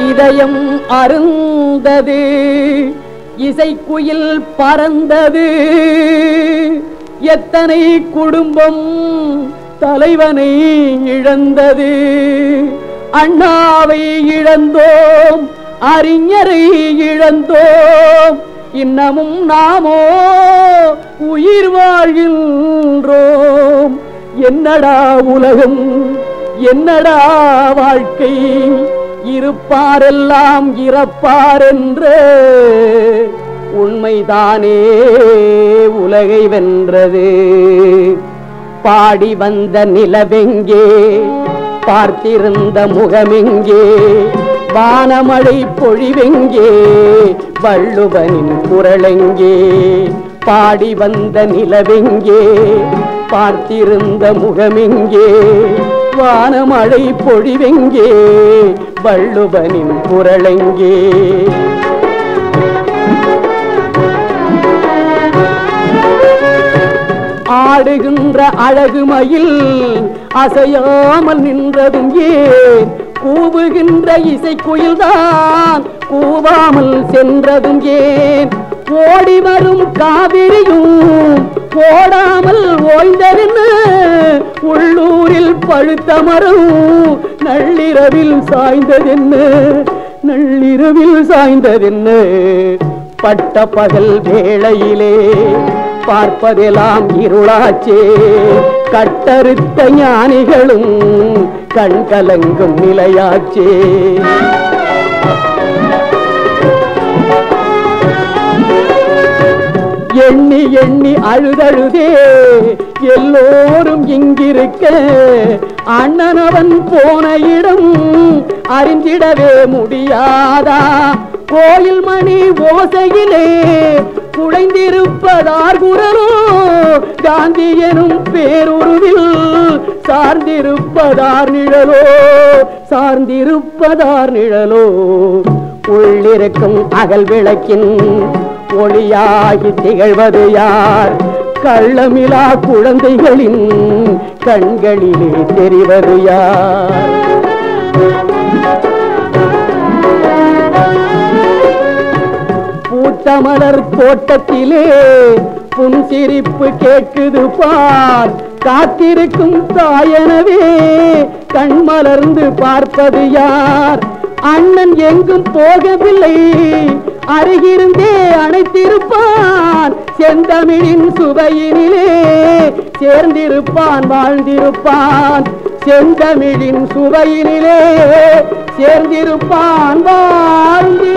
இதயம் அருந்தது இசைக்குயில் பறந்தது எத்தனை குடும்பம் தலைவனை இழந்தது அண்ணாவை இழந்தோம் அறிஞரை இழந்தோம் இன்னமும் நாமோ உயிர் வாழ்கின்றோம் என்னடா உலகம் என்னடா வாழ்க்கை இருப்பாரெல்லாம் இறப்பார் என்று உண்மைதானே உலகை வென்றது பாடி வந்த நிலவெங்கே பார்த்திருந்த முகமெங்கே வானமழை பொழிவெங்கே வள்ளுவனின் குரலெங்கே பாடி வந்த நிலவெங்கே பார்த்திருந்த முகமெங்கே வானமழை பொழிவெங்கே வள்ளுவனின் குரலெங்கே ஆடுகின்ற அழகு மயில் அசையாமல் நின்றதும் ஏன் கூவுகின்ற இசைக்குயில்தான் கூவாமல் சென்றதும் ஏன் ஓடி வரும் காவிரியும் ஓடாமல் ஓய்ந்ததென்ன உள்ளூரில் பழுத்த மரம் நள்ளிரவில் சாய்ந்ததென்ன நள்ளிரவில் சாய்ந்ததென்ன பட்ட பகல் வேளையிலே பார்ப்பதெல்லாம் இருளாச்சே கட்டறுத்த ஞானிகளும் கண் கலங்கும் நிலையாச்சே எண்ணி எண்ணி அழுதழுதே எல்லோரும் இங்கிருக்க அண்ணன் அவன் போன இடம் அறிந்திடவே முடியாதா கோயில் மணி ஓசையிலே குழைந்திருப்பதார் குரலோ காந்தி எனும் பேருருவில் சார்ந்திருப்பதார் நிழலோ சார்ந்திருப்பதார் நிழலோ உள்ளிருக்கும் அகல் விளக்கின் ஒளியாகி திகழ்வது யார் கள்ளமிலா குழந்தைகளின் கண்களிலே தெரிவது யார் பூத்தமலர் தோட்டத்திலே புன்சிரிப்பு கேட்குது பார் காத்திருக்கும் தாயனவே கண் மலர்ந்து பார்ப்பது யார் அண்ணன் எங்கும் போகவில்லை அருகிருந்தே அணைத்திருப்பான் செந்தமிழின் சுவையினிலே சேர்ந்திருப்பான் வாழ்ந்திருப்பான் செந்தமிழின் சுவையினிலே சேர்ந்திருப்பான் வாழ்ந்திருப்பான்